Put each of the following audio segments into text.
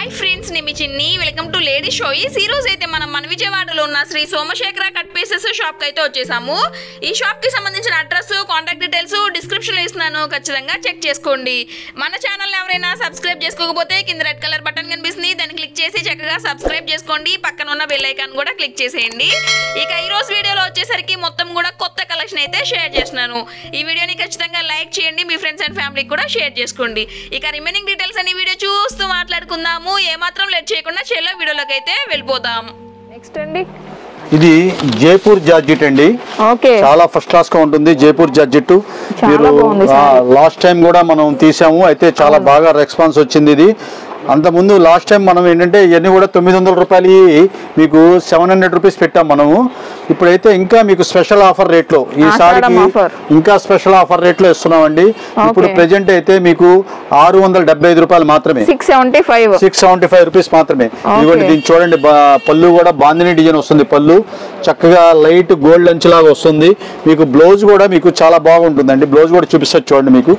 Hi friends నేను మీ చిన్ని welcome to lady షోయిస్ ఈ రోజు అయితే మనం మన విజయవాడలో ఉన్న Shri Somasekhara cut pieces shop కి అయితే వచ్చేసాము ఈ షాప్ కి సంబంధించిన అడ్రస్ కాంటాక్ట్ డీటెయిల్స్ డిస్క్రిప్షన్ లో ఇస్తున్నాను ఖచ్చితంగా చెక్ చేసుకోండి మన ఛానల్ ఎవరైనా సబ్స్క్రైబ్ చేసుకోకపోతే కింద రెడ్ కలర్ బటన్ కనిపిస్తుంది దాన్ని క్లిక్ చేసి చక్కగా సబ్స్క్రైబ్ చేసుకోండి పక్కన ఉన్న బెల్ ఐకాన్ కూడా క్లిక్ చేసేయండి ఇక ఈ రోజు వీడియోలో వచ్చేసరికి మొత్తం కూడా కొత్త కలెక్షన్ అయితే షేర్ చేస్తున్నాను ఈ వీడియోని ఖచ్చితంగా లైక్ చేయండి మీ ఫ్రెండ్స్ అండ్ ఫ్యామిలీకి కూడా షేర్ చేసుకోండి ఇక రిమైనింగ్ డీటెయిల్స్ అన్ని వీడియో చూస్తూ మాట్లాడుకుందాము ఏమాత్రం లేట్ చేయకుండా చెల్లో వీడియోలోకి అయితే వెళ్ళిపోదాం నెక్స్ట్ అండి ఇది జైపూర్ జార్జెట్ అండి ఓకే చాలా ఫస్ట్ క్లాస్ గా ఉంటుంది జైపూర్ జార్జెట్ చాలా మీరు బాగుంది saree. లాస్ట్ టైం కూడా మనం తీసాము అయితే చాలా బాగా రెస్పాన్స్ వచ్చింది ఇది అంత ముందు లాస్ట్ టైం మనం ఏంటంటే ఇవన్నీ కూడా తొమ్మిది వందల రూపాయలు మీకు సెవెన్ హండ్రెడ్ రూపీస్ పెట్టాం మనము ఇప్పుడైతే ఇంకా మీకు స్పెషల్ ఆఫర్ రేట్లో ఈ ఆషాఢం సారికి offer. ఇంకా స్పెషల్ ఆఫర్ రేట్లో ఇస్తున్నామండి ఇప్పుడు Okay. ప్రెజెంట్ అయితే మీకు ఆరు వందల డెబ్బై ఐదు రూపాయలు మాత్రమే six seventy five six seventy five rupees మాత్రమే ఇదిగోండి దీన్ని చూడండి బా- పళ్ళు కూడా బాందిని డిజైన్ వస్తుంది పళ్ళు చక్కగా లైట్ గోల్డ్ అంచు లాగా వస్తుంది మీకు బ్లౌజ్ కూడా మీకు చాలా బాగుంటుందండి బ్లౌజ్ కూడా చూపిస్తారు చూడండి మీకు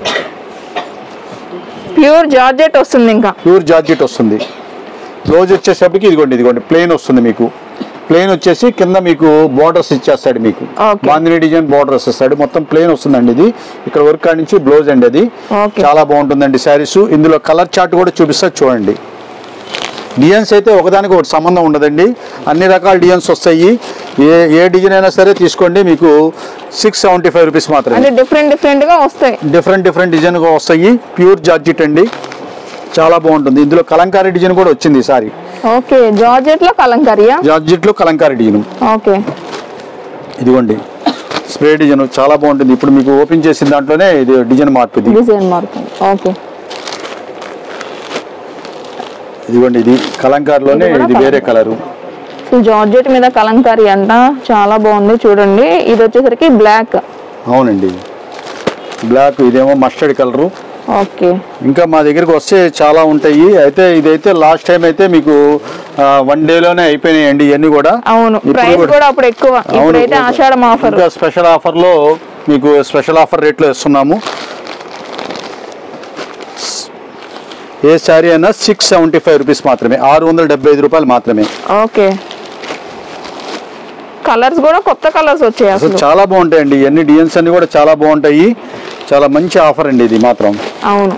ప్యూర్ జార్జెట్ వస్తుంది ఇంకా ప్యూర్ జార్జెట్ వస్తుంది బ్లౌజ్ వచ్చేసరికి ఇదిగోండి ఇదిగోండి ప్లెయిన్ వస్తుంది మీకు ప్లెయిన్ వచ్చేసి కింద మీకు బార్డర్స్ ఇచ్చేస్తాడు మీకు Okay. బాందిని డిజైన్ బార్డర్స్ ఇస్తాడు మొత్తం ప్లెయిన్ వస్తుందండి ఇది ఇక్కడ వర్క్ కాడి నుంచి బ్లౌజ్ అండి అది Okay. చాలా బాగుంటుందండి శారీస్ ఇందులో కలర్ చార్ట్ కూడా చూపిస్తా చూడండి డిజైన్స్ అయితే ఒకదానికి ఒకటి సంబంధం ఉండదండి అన్ని రకాల డిజైన్స్ వస్తాయి ఏ ఏ డిజైన్ అయినా సరే తీసుకోండి మీకు సిక్స్ సెవెంటీ ఫైవ్ రూపీస్ మాత్రమే అంటే డిఫరెంట్ డిఫరెంట్ గా వస్తాయి డిఫరెంట్ డిఫరెంట్ డిజైన్ వస్తాయి ప్యూర్ జార్జిట్ అండి చాలా బాగుంటుంది ఇందులో కలంకారీ డిజైన్ కూడా వచ్చింది ఈసారి ఓకే జార్జెట్ లో కలంకరియా జార్జిట్లో కలంకారీ డిజైన్ ఓకే ఇదిగోండి స్ప్రే డిజైన్ చాలా బాగుంటుంది ఇప్పుడు మీకు ఓపెన్ చేసిన దాంట్లోనే ఇది డిజైన్ మార్పు ఇది డిజైన్ మారుతుంది ఓకే ఇదిగోండి ఇది కలంకారీలోనే ఇది కూడా ఇది వేరే కలరు సో జార్జెట్ మీద కలంకారీ అంట చాలా బాగుంది చూడండి ఇది వచ్చేసరికి బ్లాక్ అవునండి బ్లాక్ ఇదేమో మస్టర్డ్ కలరు ఓకే ఇంకా మా దగ్గరికి వస్తే చాలా ఉంటాయి అయితే ఇదైతే లాస్ట్ టైం అయితే మీకు వన్ డేలోనే అయిపోయినాయండి ఇవన్నీ కూడా అవును ఇప్పుడు ప్రైస్ కూడా- కూడా అప్పుడు ఎక్కువ ఇప్పుడైతే ఆషాఢం ఆఫర్ ఇంకా స్పెషల్ ఆఫర్లో మీకు స్పెషల్ ఆఫర్ రేట్లో ఇస్తున్నాము ఏ శారీ అయినా సిక్స్ సెవెంటీ ఫైవ్ రూపీస్ మాత్రమే ఆరు వందల డెబ్బై ఐదు రూపాయలు మాత్రమే ఓకే కలర్స్ కూడా కొత్త కలర్స్ వచ్చాయి అసలు అసలు చాలా బాగుంటాయండి ఇవన్నీ డిజైన్స్ అన్ని కూడా చాలా బాగుంటాయి చాలా మంచి ఆఫర్ అండి ఇది మాత్రం అవును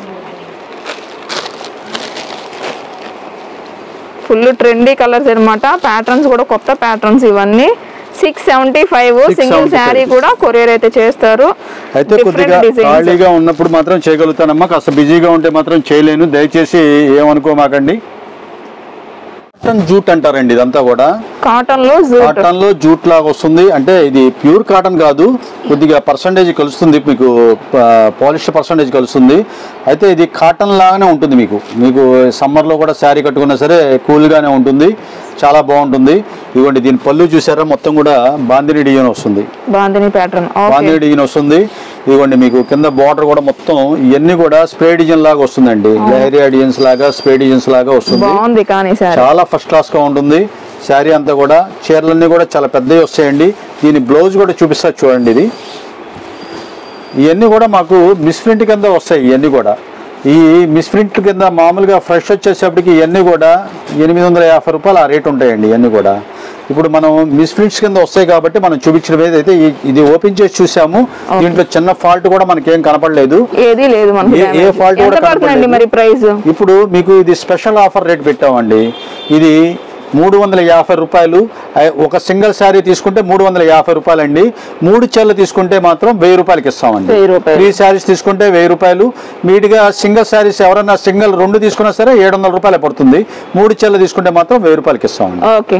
ఫుల్ ట్రెండీ కలర్స్ అన్నమాట ప్యాటర్న్స్ కూడా కొత్త ప్యాటర్న్స్ ఇవన్నీ six seventy five single 675 sari కూడా కొరియర్ అయితే చేస్తారు అయితే కొద్దిగా డిఫరెంట్ డిజైన్స్ ఖాళీగా ఉన్నప్పుడు మాత్రం చేయగలుగుతానమ్మా కాస్త బిజీగా ఉంటే మాత్రం చేయలేను దయచేసి ఏమనుకోమాకండి కాటన్ జూట్ అంటారండి ఇదంతా కూడా కాటన్ లో జూట్ కాటన్ లో జూట్ లాగా వస్తుంది అంటే ఇది ప్యూర్ కాటన్ కాదు కొద్దిగా పర్సంటేజ్ కలుస్తుంది మీకు పాలిష్ పర్సంటేజ్ కలుస్తుంది అయితే ఇది కాటన్ లాగానే ఉంటుంది మీకు మీకు సమ్మర్ లో కూడా శారీ కట్టుకున్నా సరే కూల్ గానే ఉంటుంది చాలా బాగుంటుంది ఇదిగోండి దీని పళ్ళు చూసారా మొత్తం కూడా బాందిని డిజైన్ వస్తుంది bandhani pattern okay bandhani design వస్తుంది ఇదిగోండి మీకు కింద బార్డర్ కూడా మొత్తం ఇవన్నీ కూడా స్ప్రే డిజైన్ లాగా వస్తుందండి లహరియా డిజైన్స్ లాగా స్ప్రే డిజైన్స్ లాగా వస్తుంది బాగుంది కానీ శారీ చాలా ఫస్ట్ క్లాస్ గా ఉంటుంది శారీ అంతా కూడా చీరలన్నీ కూడా చాలా పెద్దవి వస్తాయండి దీని బ్లౌజ్ కూడా చూపిస్తా చూడండి ఇది ఇవన్నీ కూడా మాకు మిస్ప్రింట్ కింద వస్తాయి ఇవన్నీ కూడా ఈ మిస్ప్రింట్ కింద మామూలుగా ఫ్రెష్ వచ్చేసేపటికి ఇవన్నీ కూడా ఎనిమిది వందల యాభై రూపాయలు ఆ రేట్ ఉంటాయండి ఇవన్నీ కూడా ఇప్పుడు మనం మిస్ప్రింట్స్ కింద వస్తాయి కాబట్టి మనం చూపించడం ఏదైతే ఈ- ఇది ఓపెన్ చేసి చూసాము దీంట్లో చిన్న ఫాల్ట్ కూడా మనకేం కనపడలేదు ఏది లేదు మనకి ఏ- ఏ damage. fault కూడా ఎంత పడుతుందండి కనపడలేదు. మరి ప్రైస్ ఇప్పుడు మీకు ఇది స్పెషల్ ఆఫర్ రేట్ పెట్టామండి ఇది మూడు వందల యాభై రూపాయలు ఐ- ఒక సింగిల్ శారీ తీసుకుంటే మూడు వందల యాభై రూపాయలు అండి మూడు చీరలు తీసుకుంటే మాత్రం వెయ్యి రూపాయలకి ఇస్తామండి వెయ్యి రూపాయలు. త్రీ శారీస్ తీసుకుంటే వెయ్యి రూపాయలు మీటిగా సింగిల్ శారీస్ ఎవరైనా సింగిల్ రెండు తీసుకున్నా సరే ఏడు వందల రూపాయలు పడుతుంది మూడు చీరలు తీసుకుంటే మాత్రం వెయ్యి రూపాయలకి ఇస్తామండి ఓకే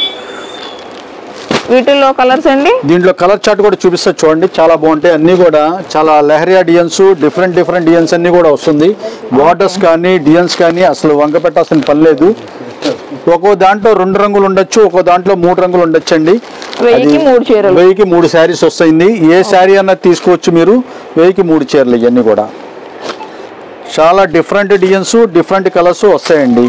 వీటిల్లో కలర్స్ అండి దీంట్లో కలర్ చార్ట్ కూడా చూపిస్తా చూడండి చాలా బాగుంటాయి అన్ని కూడా చాలా leheriya designs different different designs అన్ని కూడా వస్తుంది బార్డర్స్ కానీ డిజైన్స్ కానీ అసలు వంక పెట్టాల్సిన పని లేదు ఒక్కో దాంట్లో రెండు రంగులు ఉండొచ్చు ఒక్కో దాంట్లో మూడు రంగులు ఉండొచ్చు అండి వెయ్యికి మూడు చీరలు వెయ్యికి మూడు శారీస్ వస్తాయింది ఏ శారీ అన్నది తీసుకోవచ్చు మీరు వెయ్యికి మూడు చీరలు ఇవన్నీ కూడా చాలా డిఫరెంట్ డిజైన్స్ డిఫరెంట్ కలర్స్ వస్తాయండి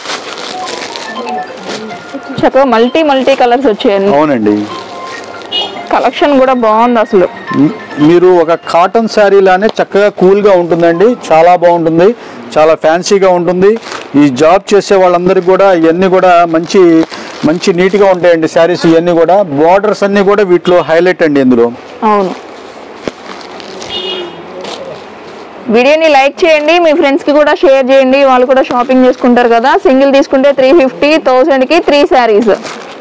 చక్కగా మల్టీ మల్టీ కలర్స్ వచ్చాయండి అవునండి కలెక్షన్ కూడా బాగుంది అసలు మీ- మీరు ఒక కాటన్ శారీ లానే చక్కగా కూల్గా ఉంటుందండి చాలా బాగుంటుంది చాలా ఫ్యాన్సీగా ఉంటుంది ఈ జాబ్ చేసే వాళ్ళందరికీ కూడా ఇవన్నీ కూడా మంచి మంచి నీట్గా ఉంటాయండి శారీస్ ఇవన్నీ కూడా బార్డర్స్ అన్నీ కూడా వీటిలో హైలైట్ అండి ఇందులో అవును వీడియోని లైక్ చేయండి మీ ఫ్రెండ్స్కి కూడా షేర్ చేయండి వాళ్ళు కూడా షాపింగ్ చేసుకుంటారు కదా సింగిల్ తీసుకుంటే త్రీ ఫిఫ్టీ థౌసండ్కి three saris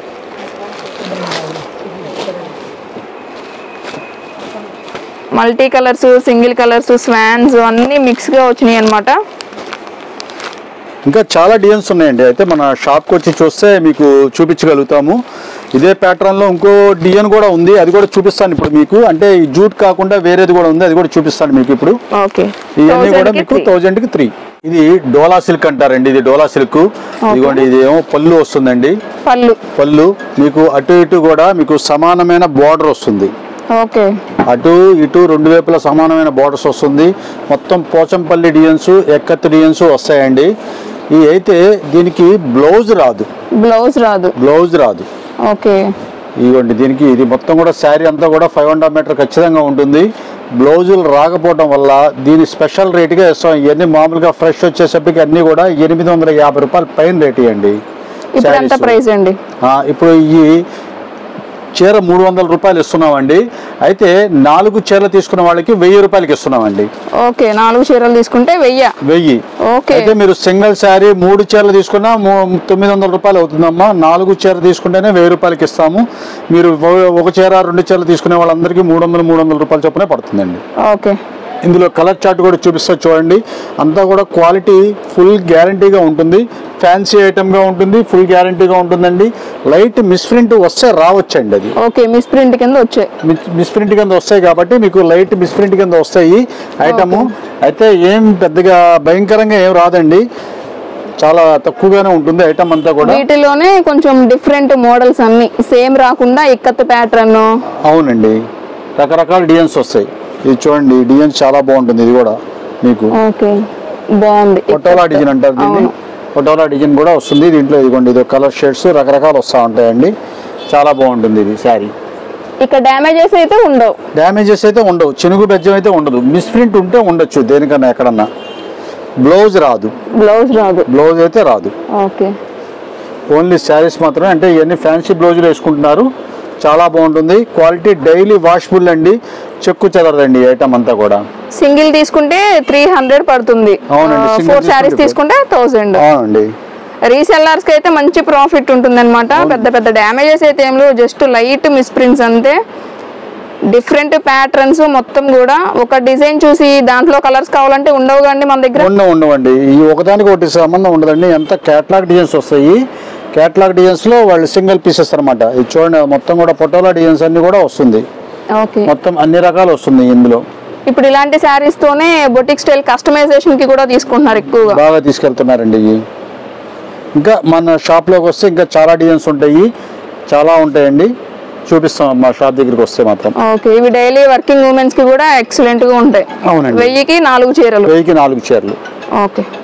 multi colours single colours స్వాన్స్ అన్నీ మిక్స్గా వచ్చినాయి అనమాట ఇంకా చాలా డిజైన్స్ ఉన్నాయండి అయితే మన షాప్కి వచ్చి చూస్తే మీకు చూపించగలుగుతాము ఇదే ప్యాటర్న్లో ఇంకో డిజైన్ కూడా ఉంది అది కూడా చూపిస్తాను ఇప్పుడు మీకు అంటే ఈ జూట్ కాకుండా వేరేది కూడా ఉంది అది కూడా చూపిస్తాను మీకు ఇప్పుడు ఓకే ఇవన్నీ కూడా మీకు థౌజండ్ కి త్రీ ఇది డోలా సిల్క్ అంటారండి ఇది డోలా సిల్క్ ఇదిగోండి ఇది ఏమో పళ్ళు వస్తుందండి పళ్ళు పళ్ళు మీకు అటు ఇటు కూడా మీకు సమానమైన బార్డర్ వస్తుంది ఓకే అటు ఇటు రెండు వైపుల సమానమైన బార్డర్స్ వస్తుంది మొత్తం పోచంపల్లి డిజైన్స్ ఎక్కత్ డిజైన్స్ వస్తాయండి ఈ అయితే దీనికి బ్లౌజ్ రాదు బ్లౌజ్ రాదు బ్లౌజ్ రాదు ఓకే ఇదిగోండి దీనికి ఇది మొత్తం కూడా శారీ అంతా కూడా ఫైవ్ హండ్రెడ్ మీటర్ ఖచ్చితంగా ఉంటుంది బ్లౌజులు రాకపోవడం వల్ల దీని స్పెషల్ రేటుగా ఇస్తాం ఇవన్నీ మామూలుగా ఫ్రెష్ వచ్చేసరికి అన్నీ కూడా ఎనిమిది వందల యాభై రూపాయలు పైన రేట్ ఇవ్వండి ఇప్పుడు ఎంత ప్రైస్ అండి ఇప్పుడు ఈ చీర మూడు వందల రూపాయలు ఇస్తున్నామండి అయితే నాలుగు చీరలు తీసుకున్న వాళ్ళకి వెయ్యి రూపాయలకి ఇస్తున్నామండి ఓకే నాలుగు చీరలు తీసుకుంటే వెయ్యి వెయ్యి ఓకే అయితే మీరు సింగిల్ శారీ మూడు చీరలు తీసుకున్నా మూ- తొమ్మిది వందల రూపాయలు అవుతుందమ్మా నాలుగు చీర తీసుకుంటేనే వెయ్యి రూపాయలకి ఇస్తాము మీరు ఒక- ఒక చీర రెండు చీరలు తీసుకునే వాళ్ళందరికీ మూడు వందలు మూడు వందల రూపాయల చొప్పునే పడుతుందండి ఓకే ఇందులో కలర్ చార్ట్ కూడా చూపిస్తా చూడండి అంతా కూడా క్వాలిటీ ఫుల్ గ్యారంటీగా ఉంటుంది ఫ్యాన్సీ ఐటమ్గా ఉంటుంది ఫుల్ గ్యారంటీగా ఉంటుందండి లైట్ మిస్ప్రింట్ వస్తే రావచ్చండి అది ఓకే మిస్ ప్రింట్ కింద వచ్చాయి మిస్ప్రింట్ కింద వస్తాయి కాబట్టి మీకు లైట్ మిస్ప్రింట్ కింద వస్తాయి ఐటమ్ అయితే ఏం పెద్దగా భయంకరంగా ఏం రాదండి చాలా తక్కువగానే ఉంటుంది ఐటమ్ అంతా కూడా వీటిలోనే కొంచెం డిఫరెంట్ మోడల్స్ అన్ని సేమ్ రాకుండా ఇక్కత్ ప్యాటర్న్ అవునండి రకరకాల డిజైన్స్ వస్తాయి ఇది చూడండి డిజైన్స్ చాలా బాగుంటుంది ఇది కూడా మీకు ఓకే బాగుంది పొటోలా డిజైన్ అంటారు దీన్ని అవును. పొటోలా డిజైన్ కూడా వస్తుంది దీంట్లో ఇదిగోండి ఇది కలర్ షేడ్స్ రకరకాలు వస్తూ ఉంటాయండి చాలా బాగుంటుంది ఇది శారీ ఇక డ్యామేజెస్ అయితే ఉండవు డ్యామేజెస్ అయితే ఉండవు చెనుగు బెజ్జం అయితే ఉండదు మిస్ప్రింట్ ఉంటే ఉండొచ్చు దేనికన్నా ఎక్కడన్నా బ్లౌజ్ రాదు బ్లౌజ్ రాదు బ్లౌజ్ అయితే రాదు ఓకే ఓన్లీ శారీస్ మాత్రమే అంటే ఇవన్నీ ఫ్యాన్సీ బ్లౌజులు వేసుకుంటున్నారు చాలా బాగుంటుంది క్వాలిటీ డైలీ వాషబుల్ అండి చెక్కు చెదరదండి ఐటమ్ అంతా కూడా సింగిల్ తీసుకుంటే త్రీ హండ్రెడ్ పడుతుంది అవునండి, single ఫోర్ శారీస్ తీసుకుంటే తీసుకుంటే థౌసండ్ అవునండి రీసెల్లర్స్ కి అయితే మంచి ప్రాఫిట్ ఉంటుంది అనమాట పెద్ద పెద్ద డ్యామేజెస్ అయితే ఏం లేవు జస్ట్ లైట్ మిస్ప్రింట్స్ అంతే డిఫరెంట్ ప్యాటర్న్స్ మొత్తం కూడా ఒక డిజైన్ చూసి దాంట్లో కలర్స్ కావాలంటే ఉండవు కండి మన దగ్గర ఉండవు ఉండవండి ఈ ఒకదానికి ఒకటి సంబంధం ఉండదండి ఎంత క్యాట్లాగ్ డిజైన్స్ వస్తాయి క్యాట్లాగ్ డిజైన్స్ లో వాళ్ళు సింగిల్ పీసెస్ అన్నమాట ఇది చూడండి మొత్తం కూడా పొటోలా డిజైన్స్ అన్ని కూడా వస్తుంది ఓకే మొత్తం అన్ని రకాలు వస్తుంది ఇందులో ఇప్పుడు ఇలాంటి శారీస్ తోనే బొటిక్ స్టైల్ కస్టమైజేషన్ కి కూడా తీసుకుంటున్నారు ఎక్కువగా బాగా తీసుకెళ్తున్నారండి ఇవి ఇంకా మన షాప్లోకి వస్తే ఇంకా చాలా డిజైన్స్ ఉంటాయి చాలా ఉంటాయండి చూపిస్తాం మా షాప్ దగ్గరికి వస్తే మాత్రం ఓకే ఇవి డైలీ వర్కింగ్ ఉమెన్స్ కి కూడా ఎక్సలెంట్ గా ఉంటాయి అవునండి వెయ్యికి నాలుగు చీరలు వెయ్యికి నాలుగు చీరలు ఓకే